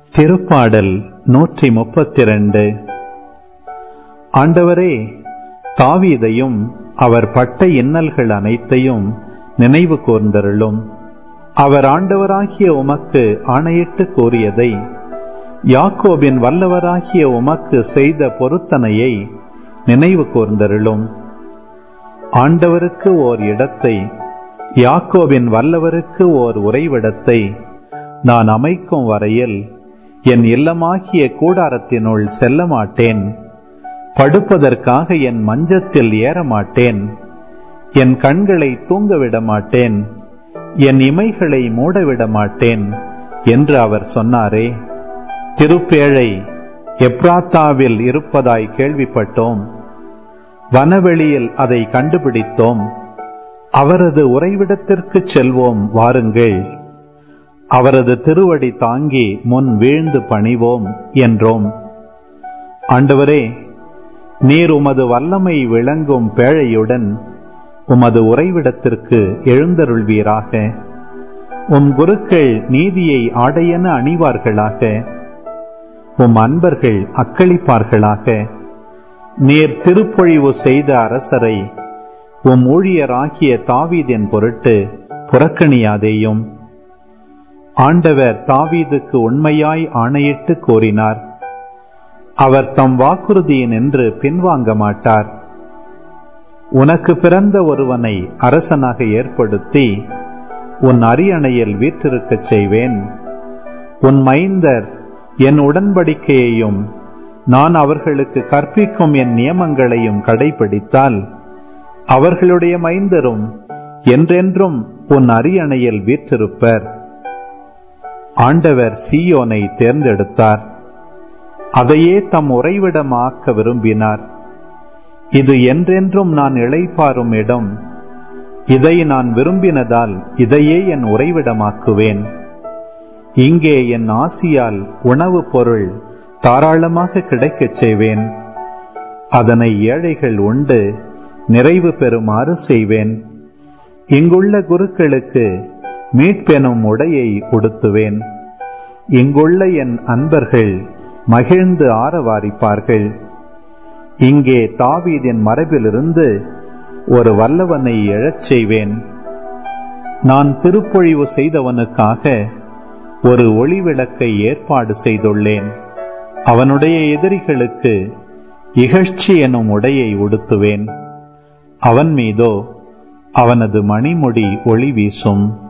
திருப்பாடல் நூற்றி முப்பத்திரண்டு ஆண்டவரே தாவீதையும் அவர் பட்ட இன்னல்கள் அனைத்தையும் நினைவு கூர்ந்தருளும் அவர் ஆண்டவராகிய உமக்கு ஆணையிட்டு கூறியதை யாக்கோபின் வல்லவராகிய உமக்கு செய்த பொருத்தனையை நினைவு கூர்ந்தருளும் ஆண்டவருக்கு ஓர் இடத்தை யாக்கோபின் வல்லவருக்கு ஓர் உறைவிடத்தை நான் அமைக்கும் வரையில் என் இல்லமாகிய கூடாரத்தினுள் செல்ல மாட்டேன் படுப்பதற்காக என் மஞ்சத்தில் ஏறமாட்டேன் என் கண்களை தூங்கவிட மாட்டேன் என் இமைகளை மூடவிட மாட்டேன் என்று அவர் சொன்னாரே திருப்பேழை எப்ராத்தாவில் இருப்பதாய் கேள்விப்பட்டோம் வனவெளியில் அதை கண்டுபிடித்தோம் அவரது உறைவிடத்திற்குச் செல்வோம் வாருங்கள் அவரது திருவடி தாங்கி முன் வீழ்ந்து பணிவோம் என்றோம் ஆண்டவரே நீர் உமது வல்லமை விளங்கும் பேழையுடன் உமது உறைவிடத்திற்கு எழுந்தருள்வீராக உம் குருக்கள் நீதியை ஆடையென அணிவார்களாக உம் அன்பர்கள் அக்களிப்பார்களாக நீர் திருப்பொழிவு செய்த அரசரை உம் ஊழியராகிய தாவீதின் பொருட்டு புறக்கணியாதேயும் ஆண்டவர் தாவீதுக்கு உண்மையாய் ஆணையிட்டு கோரினார் அவர் தம் வாக்குறுதியினின்று பின்வாங்க மாட்டார் உனக்கு பிறந்த ஒருவனை அரசனாக ஏற்படுத்தி உன் அரியணையில் வீற்றிருக்கச் செய்வேன் உன் மைந்தர் என் உடன்படிக்கையையும் நான் அவர்களுக்கு கற்பிக்கும் என் நியமங்களையும் கடைபிடித்தால் அவர்களுடைய மைந்தரும் என்றென்றும் உன் அரியணையில் வீற்றிருப்பர் ஆண்டவர் சீயோனை தேர்ந்தெடுத்தார் அதையே தம் உறைவிடமாக்க விரும்பினார் இது என்றென்றும் நான் இளைப்பாரும் இடம் இதை நான் விரும்பினதால் இதையே என் உறைவிடமாக்குவேன் இங்கே என் ஆசியால் உணவுப் பொருள் தாராளமாக கிடைக்கச் செய்வேன் அதனை ஏழைகள் உண்டு நிறைவு பெறுமாறு செய்வேன் இங்குள்ள குருக்களுக்கு மீட்பெனும் உடையை உடுத்துவேன் இங்குள்ள என் அன்பர்கள் மகிழ்ந்து ஆரவாரிப்பார்கள் இங்கே தாவீதின் மரபிலிருந்து ஒரு வல்லவனை எழச் செய்வேன் நான் திருப்பொழிவு செய்தவனுக்காக ஒரு ஒளிவிளக்கை ஏற்பாடு செய்துள்ளேன் அவனுடைய எதிரிகளுக்கு இகழ்ச்சி எனும் உடையை உடுத்துவேன் அவன் மீதோ அவனது மணிமுடி ஒளி வீசும்